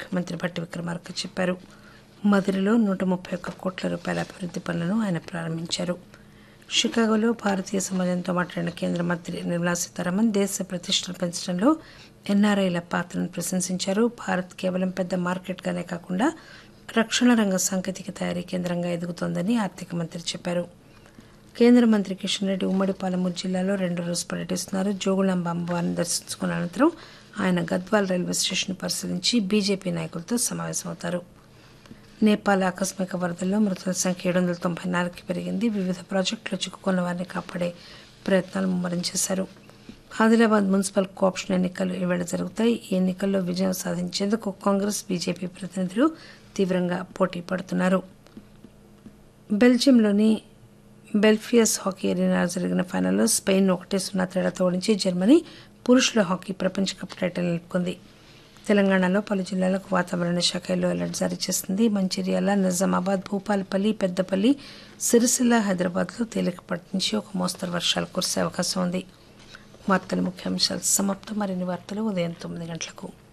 ముఖ్యమంత్రి భట్టి విక్రమార్క చెప్పారు మదురలో నూట ముప్పై ఒక్క కోట్ల రూపాయల అభివృద్ధి పనులను ఆయన ప్రారంభించారు షికాగోలో భారతీయ సమాజంతో మాట్లాడిన కేంద్ర మంత్రి నిర్మలా సీతారామన్ దేశ ప్రతిష్టను పెంచడంలో ఎన్ఆర్ఐల పాత్రను ప్రశంసించారు భారత్ కేవలం పెద్ద మార్కెట్గానే కాకుండా రక్షణ రంగ సాంకేతిక తయారీ కేంద్రంగా ఎదుగుతోందని ఆర్థిక మంత్రి చెప్పారు కేంద్ర మంత్రి కిషన్ రెడ్డి ఉమ్మడి పాలమూరు జిల్లాలో రెండు రోజులు పర్యటిస్తున్నారు జోగులాంబ అమ్మవారిని దర్శించుకున్న అనంతరం ఆయన గద్వాల్ రైల్వే స్టేషన్ పరిశీలించి బీజేపీ నాయకులతో సమావేశమవుతారు నేపాల్ ఆకస్మిక వరదల్లో మృతుల సంఖ్య ఏడు వందల తొంభై నాలుగుకి పెరిగింది వివిధ ప్రాజెక్టులు చిక్కుకున్న వారిని కాపాడే ప్రయత్నాలు ముమ్మరం చేశారు ఆదిలాబాద్ మున్సిపల్ కోఆప్షన్ ఎన్నికలు ఈవేళ జరుగుతాయి ఈ ఎన్నికల్లో విజయం సాధించేందుకు కాంగ్రెస్ బీజేపీ ప్రతినిధులు తీవ్రంగా పోటీ పడుతున్నారు బెల్జియంలోని బెల్ఫియస్ హాకీ అరీనా జరిగిన ఫైనల్లో స్పెయిన్ ఒకటే సున్నా తేడాతో ఓడించి జర్మనీ పురుషుల హాకీ ప్రపంచ కప్ టైటిల్ నిలుపుకుంది తెలంగాణలో పలు జిల్లాలకు వాతావరణ శాఖ ఎల్లో అలర్ట్ జారీ చేసింది మంచిర్యాల నిజామాబాద్ భూపాలపల్లి పెద్దపల్లి సిరిసిల్ల హైదరాబాద్లో తేలికపాటి నుంచి ఒక మోస్తరు వర్షాలు కురిసే అవకాశం ఉంది వార్తల ముఖ్యాంశాలు సమాప్తం మరిన్ని వార్తలు ఉదయం తొమ్మిది గంటలకు